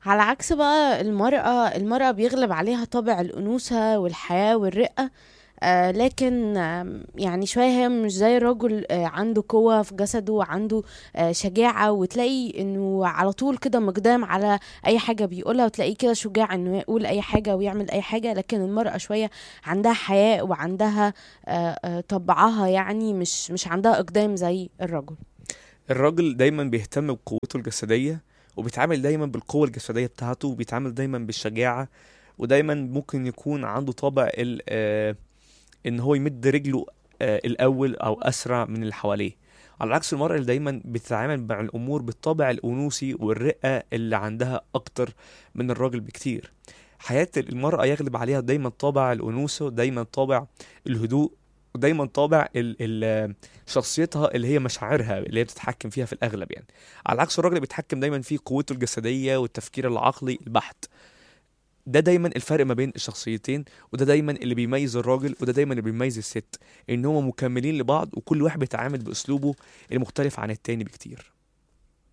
على عكس بقى المرأة المرأة بيغلب عليها طابع الأنوثة والحياة والرقة آه لكن آم، يعني شوية هي مش زي الرجل آه عنده قوة في جسده وعنده آه شجاعة وتلاقي انه على طول كده مقدام على اي حاجة بيقولها وتلاقيه كده شجاع انه يقول اي حاجة ويعمل اي حاجة لكن المرأة شوية عندها حياء وعندها آه آه طبعها يعني مش مش عندها اقدام زي الرجل الراجل دايما بيهتم بقوته الجسدية وبيتعامل دايما بالقوة الجسدية بتاعته وبيتعامل دايما بالشجاعة ودايما ممكن يكون عنده طابع ال آه ان هو يمد رجله آه الاول او اسرع من اللي حواليه على عكس المرأة اللي دايما بتتعامل مع الامور بالطابع الانوثي والرقة اللي عندها اكتر من الراجل بكتير حياة المرأة يغلب عليها دايما طابع الانوثة ودايما طابع الهدوء ودايما طابع ال ال شخصيتها اللي هي مشاعرها اللي هي بتتحكم فيها في الاغلب يعني على عكس الراجل اللي بيتحكم دايما في قوته الجسديه والتفكير العقلي البحت ده دايما الفرق ما بين الشخصيتين وده دايما اللي بيميز الراجل وده دايما اللي بيميز الست ان هما مكملين لبعض وكل واحد بيتعامل باسلوبه المختلف عن التاني بكتير